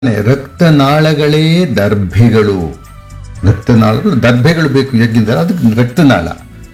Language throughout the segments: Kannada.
ರಕ್ತನಾಳಗಳೇ ದರ್ಭೆಗಳು ರಕ್ತನಾಳಗಳು ದರ್ಭೆಗಳು ಬೇಕು ಯಜ್ಞದಲ್ಲಿ ಅದಕ್ಕೆ ರಕ್ತನಾಳ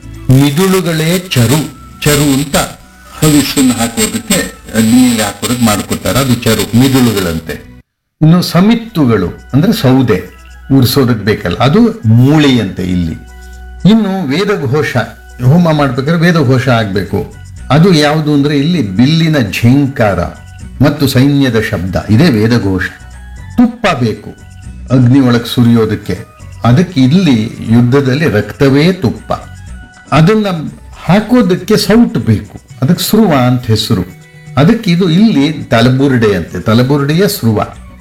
ಮಿದುಳುಗಳೇ ಚರು ಚರು ಅಂತ ಹವಿಸ್ಸನ್ನು ಹಾಕೋದಕ್ಕೆ ಅಗ್ನಿಯಲ್ಲಿ ಹಾಕೋದಕ್ಕೆ ಮಾಡ್ಕೊತಾರೆ ಅದು ಚರು ಮಿದುಳುಗಳಂತೆ ಇನ್ನು ಸಮಿತ್ತುಗಳು ಅಂದ್ರೆ ಸೌದೆ ಉರಿಸೋದಕ್ಕೆ ಬೇಕಲ್ಲ ಅದು ಮೂಳೆಯಂತೆ ಇಲ್ಲಿ ಇನ್ನು ವೇದಘೋಷ ಹೋಮ ಮಾಡ್ಬೇಕಾದ್ರೆ ವೇದಘೋಷ ಆಗ್ಬೇಕು ಅದು ಯಾವುದು ಅಂದ್ರೆ ಇಲ್ಲಿ ಬಿಲ್ಲಿನ ಝೇಂಕಾರ ಮತ್ತು ಸೈನ್ಯದ ಶಬ್ದ ಇದೇ ವೇದಘೋಷ ತುಪ್ಪ ಬೇಕು ಅಗ್ನಿ ಒಳಗೆ ಸುರಿಯೋದಕ್ಕೆ ಅದಕ್ಕೆ ಇಲ್ಲಿ ಯುದ್ಧದಲ್ಲಿ ರಕ್ತವೇ ತುಪ್ಪ ಅದನ್ನ ಹಾಕೋದಕ್ಕೆ ಸೌಟ್ ಬೇಕು ಅದಕ್ಕೆ ಸ್ರುವ ಅಂತ ಹೆಸರು ಅದಕ್ಕೆ ಇದು ಇಲ್ಲಿ ತಲಬುರುಡೆ ಅಂತೆ ತಲಬುರುಡೆಯ ಸ್ರುವ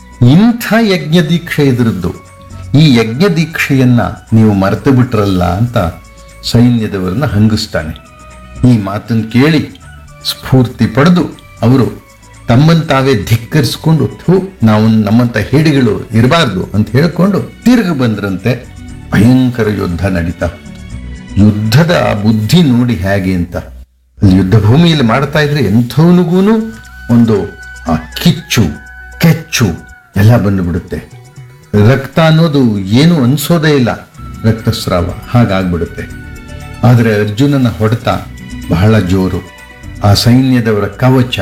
ಇಂಥ ಯಜ್ಞ ದೀಕ್ಷೆ ಇದ್ರದ್ದು ಈ ಯಜ್ಞ ದೀಕ್ಷೆಯನ್ನ ನೀವು ಮರೆತು ಬಿಟ್ರಲ್ಲ ಅಂತ ಸೈನ್ಯದವರನ್ನ ಹಂಗಿಸ್ತಾನೆ ಈ ಮಾತನ್ನು ಕೇಳಿ ಸ್ಫೂರ್ತಿ ಪಡೆದು ಅವರು ತಮ್ಮನ್ನು ತಾವೇ ಧಿಕ್ಕರಿಸ್ಕೊಂಡು ಥೂ ನಾವು ನಮ್ಮಂತ ಹೇಡಿಗಳು ಇರಬಾರ್ದು ಅಂತ ಹೇಳ್ಕೊಂಡು ತಿರುಗಿ ಬಂದ್ರಂತೆ ಭಯಂಕರ ಯುದ್ಧ ನಡೀತಾ ಯುದ್ಧದ ಆ ಬುದ್ಧಿ ನೋಡಿ ಹೇಗೆ ಅಂತ ಅಲ್ಲಿ ಯುದ್ಧ ಭೂಮಿಯಲ್ಲಿ ಮಾಡ್ತಾ ಇದ್ರೆ ಎಂಥವನಿಗೂ ಒಂದು ಆ ಕಿಚ್ಚು ಕೆಚ್ಚು ಎಲ್ಲ ಬಂದುಬಿಡುತ್ತೆ ರಕ್ತ ಅನ್ನೋದು ಏನು ಅನ್ಸೋದೇ ಇಲ್ಲ ರಕ್ತಸ್ರಾವ ಹಾಗಾಗ್ಬಿಡುತ್ತೆ ಆದರೆ ಅರ್ಜುನನ ಹೊಡೆತ ಬಹಳ ಜೋರು ಆ ಸೈನ್ಯದವರ ಕವಚ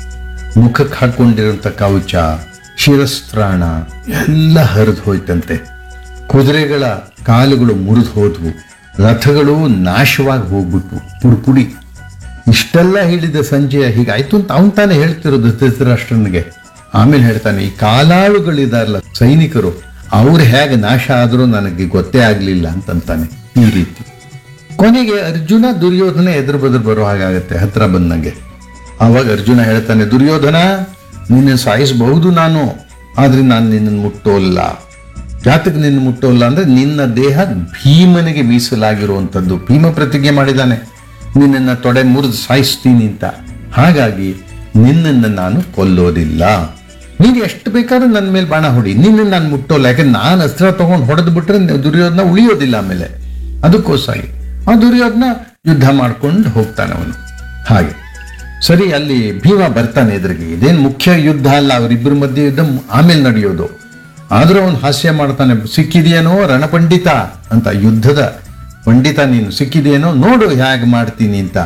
ಮುಖಕ್ಕೆ ಹಾಕೊಂಡಿರುವಂತ ಕವಚ ಶಿರಸ್ತ್ರಾಣ ಎಲ್ಲ ಹರಿದು ಹೋಯ್ತಂತೆ ಕುದುರೆಗಳ ಕಾಲುಗಳು ಮುರಿದು ಹೋದ್ವು ರಥಗಳು ನಾಶವಾಗಿ ಹೋಗ್ಬಿಟ್ವು ಪುಡುಪುಡಿ ಇಷ್ಟೆಲ್ಲ ಹೇಳಿದ ಸಂಜಯ ಹೀಗಾಯ್ತು ಅಂತ ಅವನ್ ತಾನೇ ಹೇಳ್ತಿರೋದು ಧೃತರಾಷ್ಟ್ರನಿಗೆ ಆಮೇಲೆ ಹೇಳ್ತಾನೆ ಈ ಕಾಲಾಳುಗಳಿದಾರಲ್ಲ ಸೈನಿಕರು ಅವ್ರು ಹೇಗೆ ನಾಶ ಆದರೂ ನನಗೆ ಗೊತ್ತೇ ಆಗ್ಲಿಲ್ಲ ಅಂತಂತಾನೆ ಈ ರೀತಿ ಕೊನೆಗೆ ಅರ್ಜುನ ದುರ್ಯೋಧನ ಎದುರು ಬದುರು ಬರೋ ಹಾಗಾಗತ್ತೆ ಹತ್ರ ಬಂದಂಗೆ ಆವಾಗ ಅರ್ಜುನ ಹೇಳ್ತಾನೆ ದುರ್ಯೋಧನ ನಿನ್ನ ಸಾಯಿಸಬಹುದು ನಾನು ಆದ್ರೆ ನಾನು ನಿನ್ನನ್ನು ಮುಟ್ಟೋಲ್ಲ ಜಾತಕ ನಿನ್ನ ಮುಟ್ಟೋಲ್ಲ ಅಂದ್ರೆ ನಿನ್ನ ದೇಹ ಭೀಮನಿಗೆ ಮೀಸಲಾಗಿರುವಂಥದ್ದು ಭೀಮ ಪ್ರತಿಜ್ಞೆ ಮಾಡಿದಾನೆ ನಿನ್ನನ್ನ ತೊಡೆ ಮುರಿದು ಸಾಯಿಸ್ತೀನಿ ಅಂತ ಹಾಗಾಗಿ ನಿನ್ನನ್ನು ನಾನು ಕೊಲ್ಲೋದಿಲ್ಲ ನೀನು ಎಷ್ಟು ಬೇಕಾದ್ರೂ ನನ್ನ ಮೇಲೆ ಬಾಣ ಹೊಡಿ ನಿನ್ನ ನಾನು ಮುಟ್ಟೋಲ್ಲ ಯಾಕಂದ್ರೆ ನಾನು ಅಸ್ತ್ರ ತಗೊಂಡು ಹೊಡೆದು ಬಿಟ್ರೆ ದುರ್ಯೋಧನ ಉಳಿಯೋದಿಲ್ಲ ಆಮೇಲೆ ಅದಕ್ಕೋಸ್ಕರ ಆ ದುರ್ಯೋಧನ ಯುದ್ಧ ಮಾಡ್ಕೊಂಡು ಹೋಗ್ತಾನೆ ಅವನು ಹಾಗೆ ಸರಿ ಅಲ್ಲಿ ಭೀಮ ಬರ್ತಾನೆ ಎದುರಿಗೆ ಇದೇನು ಮುಖ್ಯ ಯುದ್ಧ ಅಲ್ಲ ಅವರಿಬ್ಬರ ಮಧ್ಯೆ ಯುದ್ಧ ಆಮೇಲೆ ನಡೆಯೋದು ಆದ್ರೂ ಅವನು ಹಾಸ್ಯ ಮಾಡ್ತಾನೆ ಸಿಕ್ಕಿದೆಯೇನೋ ರಣಪಂಡಿತ ಅಂತ ಯುದ್ಧದ ಪಂಡಿತ ನೀನು ಸಿಕ್ಕಿದೆಯೇನೋ ನೋಡು ಹೇಗೆ ಮಾಡ್ತೀನಿ ಅಂತ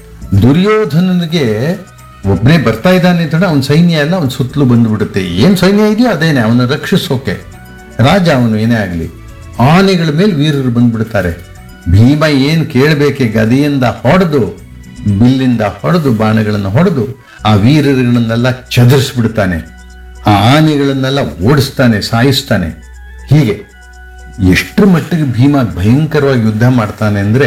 ದುರ್ಯೋಧನನಿಗೆ ಒಬ್ಬನೇ ಬರ್ತಾ ಇದ್ದಾನೆ ಅಂತ ಅವನ ಸೈನ್ಯ ಎಲ್ಲ ಅವನ ಸುತ್ತಲೂ ಬಂದ್ಬಿಡುತ್ತೆ ಏನ್ ಸೈನ್ಯ ಇದೆಯೋ ಅದೇನೆ ಅವನ ರಕ್ಷಿಸೋಕೆ ರಾಜ ಅವನು ಏನೇ ಆಗಲಿ ಆನೆಗಳ ಮೇಲೆ ವೀರರು ಬಂದ್ಬಿಡ್ತಾರೆ ಭೀಮ ಏನ್ ಕೇಳಬೇಕೆ ಗದೆಯಿಂದ ಹೊಡೆದು ಬಿಲ್ಲಿಂದ ಹೊಡೆದು ಬಾಣಗಳನ್ನು ಹೊಡೆದು ಆ ವೀರರುಗಳನ್ನೆಲ್ಲ ಚದರಿಸ್ಬಿಡ್ತಾನೆ ಆ ಆನೆಗಳನ್ನೆಲ್ಲ ಓಡಿಸ್ತಾನೆ ಸಾಯಿಸ್ತಾನೆ ಹೀಗೆ ಎಷ್ಟರ ಮಟ್ಟಿಗೆ ಭೀಮ ಭಯಂಕರವಾಗಿ ಯುದ್ಧ ಮಾಡ್ತಾನೆ ಅಂದ್ರೆ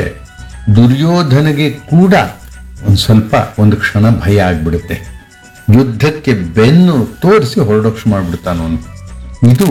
ದುರ್ಯೋಧನಗೆ ಕೂಡ ಒಂದು ಸ್ವಲ್ಪ ಒಂದು ಕ್ಷಣ ಭಯ ಆಗ್ಬಿಡುತ್ತೆ ಯುದ್ಧಕ್ಕೆ ಬೆನ್ನು ತೋರಿಸಿ ಹೊರಡೋಕ್ಷ ಮಾಡ್ಬಿಡ್ತಾನ ಅವನು ಇದು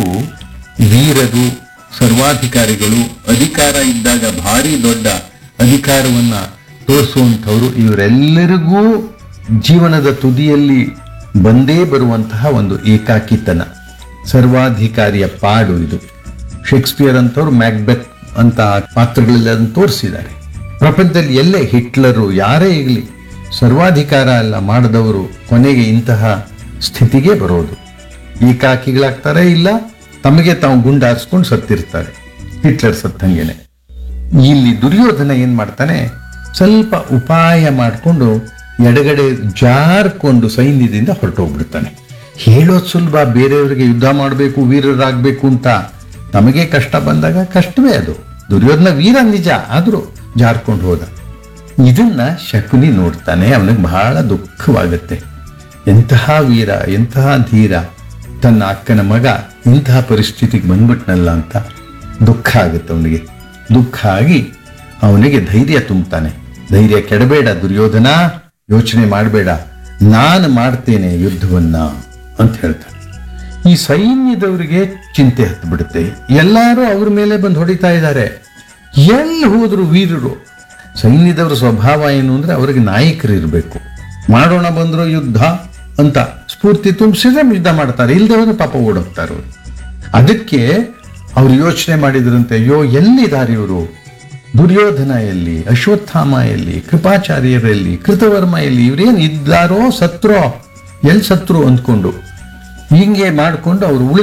ವೀರರು ಸರ್ವಾಧಿಕಾರಿಗಳು ಅಧಿಕಾರ ಇದ್ದಾಗ ಭಾರಿ ದೊಡ್ಡ ಅಧಿಕಾರವನ್ನ ತೋರಿಸುವಂಥವ್ರು ಇವರೆಲ್ಲರಿಗೂ ಜೀವನದ ತುದಿಯಲ್ಲಿ ಬಂದೇ ಬರುವಂತಹ ಒಂದು ಏಕಾಕಿತನ ಸರ್ವಾಧಿಕಾರಿಯ ಪಾಡು ಇದು ಶೇಕ್ಸ್ಪಿಯರ್ ಅಂತವ್ರು ಮ್ಯಾಕ್ಬೆತ್ ಅಂತ ಪಾತ್ರಗಳಲ್ಲಿ ಅದನ್ನು ತೋರಿಸಿದ್ದಾರೆ ಪ್ರಪಂಚದಲ್ಲಿ ಎಲ್ಲೇ ಹಿಟ್ಲರು ಯಾರೇ ಇರಲಿ ಸರ್ವಾಧಿಕಾರ ಎಲ್ಲ ಮಾಡಿದವರು ಕೊನೆಗೆ ಇಂತಹ ಸ್ಥಿತಿಗೆ ಬರೋದು ಏಕಾಕಿಗಳಾಗ್ತಾರೆ ಇಲ್ಲ ತಮಗೆ ತಾವು ಗುಂಡಾರಿಸ್ಕೊಂಡು ಸತ್ತಿರ್ತಾರೆ ಹಿಟ್ಲರ್ ಸತ್ತಂಗೆನೆ ಇಲ್ಲಿ ದುರ್ಯೋಧನ ಏನ್ ಮಾಡ್ತಾನೆ ಸ್ವಲ್ಪ ಉಪಾಯ ಮಾಡಿಕೊಂಡು ಎಡಗಡೆ ಜಾರ್ಕೊಂಡು ಸೈನ್ಯದಿಂದ ಹೊರಟೋಗ್ಬಿಡ್ತಾನೆ ಹೇಳೋದು ಸುಲಭ ಬೇರೆಯವರಿಗೆ ಯುದ್ಧ ಮಾಡಬೇಕು ವೀರರಾಗಬೇಕು ಅಂತ ತಮಗೆ ಕಷ್ಟ ಬಂದಾಗ ಕಷ್ಟವೇ ಅದು ದುರ್ಯೋಧನ ವೀರ ನಿಜ ಆದರೂ ಜಾರ್ಕೊಂಡು ಹೋದ ಇದನ್ನ ಶಕುನಿ ನೋಡ್ತಾನೆ ಅವನಿಗೆ ಬಹಳ ದುಃಖವಾಗತ್ತೆ ಎಂತಹ ವೀರ ಎಂತಹ ಧೀರ ತನ್ನ ಅಕ್ಕನ ಮಗ ಇಂತಹ ಪರಿಸ್ಥಿತಿಗೆ ಬಂದ್ಬಿಟ್ನಲ್ಲ ಅಂತ ದುಃಖ ಆಗುತ್ತೆ ಅವನಿಗೆ ದುಃಖ ಆಗಿ ಅವನಿಗೆ ಧೈರ್ಯ ತುಂಬುತ್ತಾನೆ ಧೈರ್ಯ ಕೆಡಬೇಡ ದುರ್ಯೋಧನ ಯೋಚನೆ ಮಾಡಬೇಡ ನಾನು ಮಾಡ್ತೇನೆ ಯುದ್ಧವನ್ನ ಅಂತ ಹೇಳ್ತಾನೆ ಈ ಸೈನ್ಯದವರಿಗೆ ಚಿಂತೆ ಹತ್ತು ಬಿಡುತ್ತೆ ಎಲ್ಲರೂ ಅವ್ರ ಮೇಲೆ ಬಂದು ಹೊಡಿತಾ ಇದ್ದಾರೆ ಎಲ್ಲಿ ಹೋದ್ರು ವೀರರು ಸೈನ್ಯದವರ ಸ್ವಭಾವ ಏನು ಅಂದ್ರೆ ಅವರಿಗೆ ನಾಯಕರು ಇರಬೇಕು ಮಾಡೋಣ ಬಂದ್ರು ಯುದ್ಧ ಅಂತ ಸ್ಫೂರ್ತಿ ತುಂಬಿಸಿದ್ರೆ ಯುದ್ಧ ಮಾಡ್ತಾರೆ ಇಲ್ಲದೆ ಹೋದ್ರೆ ಪಾಪ ಓಡೋಗ್ತಾರೆ ಅವ್ರು ಅದಕ್ಕೆ ಅವ್ರು ಯೋಚನೆ ಮಾಡಿದ್ರಂತೆ ಅಯ್ಯೋ ಎಲ್ಲಿದ್ದಾರೆ ಇವರು ದುರ್ಯೋಧನ ಎಲ್ಲಿ ಅಶ್ವತ್ಥಾಮ ಎಲ್ಲಿ ಕೃಪಾಚಾರ್ಯರಲ್ಲಿ ಕೃತವರ್ಮ ಎಲ್ಲಿ ಇವ್ರೇನು ಇದ್ದಾರೋ ಸತ್ರೋ ಎಲ್ಲಿ ಸತ್ರು ಅಂದ್ಕೊಂಡು ಹಿಂಗೆ ಮಾಡಿಕೊಂಡು ಅವರು